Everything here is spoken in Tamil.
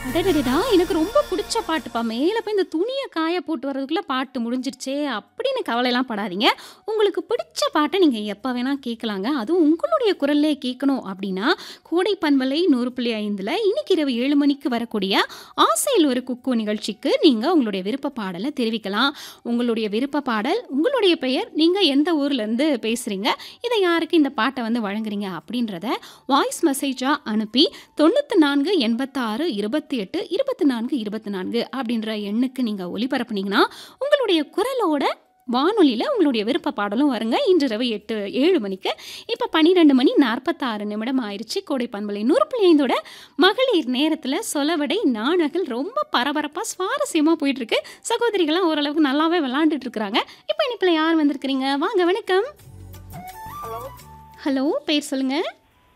அடடடடா! எனக்கு ரொம்ப புடிச்ச பாட்டுப்பா. மேல போய் இந்த துணிய காய போட்டு வரதுக்குள்ள பாட்டு முடிஞ்சிருச்சே! அப்படின்னு கவலைலாம் படாதீங்க. உங்களுக்கு பிடிச்ச பாட்ட நீங்க எப்ப வேணா கேட்கலாங்க. அதுவும் உங்களுடைய குரல்லே கேட்கணும் அப்படின்னா, கோடை பண்பலை 100.5ல இன்னைக்கு இரவு 7 மணிக்கு வரக்கூடிய ஆசையில் ஒரு குக்கு நிகழ்ச்சிக்கு நீங்க உங்களுடைய விருப்ப பாடல தெரிவிக்கலாம். உங்களுடைய விருப்ப பாடல், உங்களுடைய பெயர், நீங்க எந்த ஊர்லேருந்து பேசுறீங்க, இத யாருக்கு இந்த பாட்ட வந்து வழங்குறீங்க அப்படின்றத வாய்ஸ் மெசேஜா அனுப்பி 94 86 28 24 24 அப்படின்ற எண்ணுக்கு நீங்க ஒலிபரப்புனீங்கன்னா, உங்களுடைய குரலோட வானொலியில உங்களுடைய விருப்ப பாடலும் வருங்க. இன்றிரவு 8 7 மணிக்கு. இப்ப 12 மணி 46 நிமிடம் ஆயிருச்சு. கோடை பண்பலை 100.5ஓட மகளிர் நேரத்தில சொலவடை நாணகள் ரொம்ப பரபரப்பா, சுவாரஸ்யமா போயிட்டுருக்கு. சகோதரிகள்லாம் ஓரளவுக்கு நல்லாவே விளையாண்டுட்டு இருக்கிறாங்க. இப்ப இணைப்பில யார் வந்திருக்கிறீங்க? வாங்க வணக்கம். ஹலோ ஹலோ பேர் சொல்லுங்க.